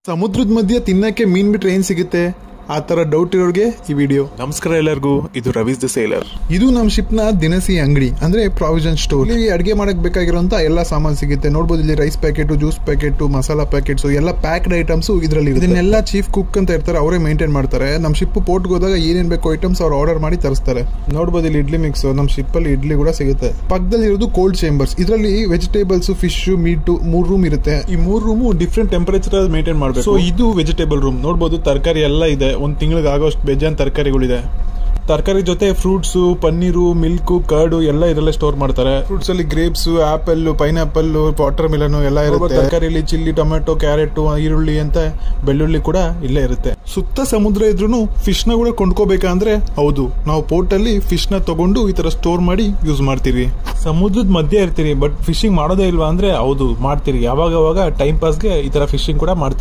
ಸಮುದ್ರದ ಮಧ್ಯೆ ತಿನ್ನಕ್ಕೆ ಮೀನ್ ಬಿಟ್ರೆ ಏನ್ ಸಿಗುತ್ತೆ ಆ ತರ ಡೌಟ್ ಇರೋರ್ಗೆ ಈ ವಿಡಿಯೋ ನಮಸ್ಕಾರ ಎಲ್ಲರಿಗೂ ಇದು ರವೀಸ್ ದ ಸೇಲರ್ ಇದು ನಮ್ಮ ಶಿಪ್ ನ ದಿನಸಿ ಅಂಗಡಿ ಅಂದ್ರೆ ಪ್ರಾವಿಷನ್ ಸ್ಟೋರ್ ಇಲ್ಲಿ ಅಡಿಗೆ ಮಾಡಕ್ ಬೇಕಾಗಿರೋಂತ ಎಲ್ಲ ಸಾಮಾನು ಸಿಗುತ್ತೆ ನೋಡ್ಬೋದು ಇಲ್ಲಿ rice packet juice packet masala packets ಎಲ್ಲ ಪ್ಯಾಕ್ಡ್ ಐಟಮ್ಸ್ ಇದರಲ್ಲಿ ಇದನ್ನೆಲ್ಲ ಚೀಫ್ ಕುಕ್ ಅಂತ ಇರ್ತಾರೆ ಅವರೇ ಮೇಂಟೈನ್ ಮಾಡ್ತಾರೆ ನಮ್ಮ ಶಿಪ್ ಪೋರ್ಟ್ ಹೋದಾಗ ಏನೇನ್ ಬೇಕು ಐಟಮ್ಸ್ ಅವ್ರು ಆರ್ಡರ್ ಮಾಡಿ ತರಿಸ್ತಾರೆ ನೋಡ್ಬೋದು ಇಲ್ಲಿ ಇಡ್ಲಿ ಮಿಕ್ಸ್ ನಮ್ಮ ಶಿಪ್ ಅಲ್ಲಿ ಇಡ್ಲಿ ಕೂಡ ಸಿಗುತ್ತೆ ಪಕ್ಕದಲ್ಲಿ ಇರೋದು ಕೋಲ್ಡ್ ಚೇಂಬರ್ಸ್ ಇದರಲ್ಲಿ ವೆಜಿಟೇಬಲ್ಸ್ ಫಿಶ್ ಮೀಟ್ ಮೂರ್ ರೂಮ್ ಇರುತ್ತೆ ಈ ಮೂರು ರೂಮು ಡಿಫ್ರೆಂಟ್ ಟೆಂಪರೇಚರ್ ಮೇಂಟೈನ್ ಮಾಡಬೇಕು ಸೊ ಇದು ವೆಜಿಟೇಬಲ್ ರೂಮ್ ನೋಡ್ಬೋದು ತರಕಾರಿ ಎಲ್ಲ ಇದೆ ಒಂದು ತಿಂಗಳಿಗೆ ಆಗೋಷ್ಟು ಬೇಜಾನ್ ತರಕಾರಿಗಳಿದೆ ತರಕಾರಿ ಜೊತೆ ಫ್ರೂಟ್ಸು ಪನ್ನೀರು ಮಿಲ್ಕು ಕರ್ಡು ಎಲ್ಲ ಇದರಲ್ಲೇ ಸ್ಟೋರ್ ಮಾಡ್ತಾರೆ ಫ್ರೂಟ್ಸ್ ಅಲ್ಲಿ grapes apple pineapple watermelon ಎಲ್ಲ ಇರುತ್ತೆ ತರಕಾರಿಯಲ್ಲಿ ಚಿಲ್ಲಿ ಟೊಮೆಟೊ ಕ್ಯಾರೆಟ್ ಈರುಳ್ಳಿ ಅಂತ ಬೆಳ್ಳುಳ್ಳಿ ಕೂಡ ಇಲ್ಲೇ ಇರುತ್ತೆ ಸುತ್ತ ಸಮುದ್ರ ಇದ್ರೂ ಫಿಶ್ ನ ಕೂಡ ಕೊಂಡ್ಕೋಬೇಕಂದ್ರೆ ಹೌದು ನಾವು ಪೋರ್ಟ್ ಅಲ್ಲಿ ಫಿಶ್ ನ ತಗೊಂಡು ಈ ತರ ಸ್ಟೋರ್ ಮಾಡಿ ಯೂಸ್ ಮಾಡ್ತೀವಿ ಸಮುದ್ರದ ಮಧ್ಯೆ ಇರ್ತೀರಿ ಬಟ್ ಫಿಶಿಂಗ್ ಮಾಡೋದೇ ಇಲ್ವಾ ಅಂದ್ರೆ ಹೌದು ಮಾಡ್ತೀರಿ ಯಾವಾಗ ಅವಾಗ ಟೈಮ್ ಪಾಸ್ಗೆ ಈ ತರ ಫಿಶಿಂಗ್ ಕೂಡ ಮಾಡ್ತೀರಿ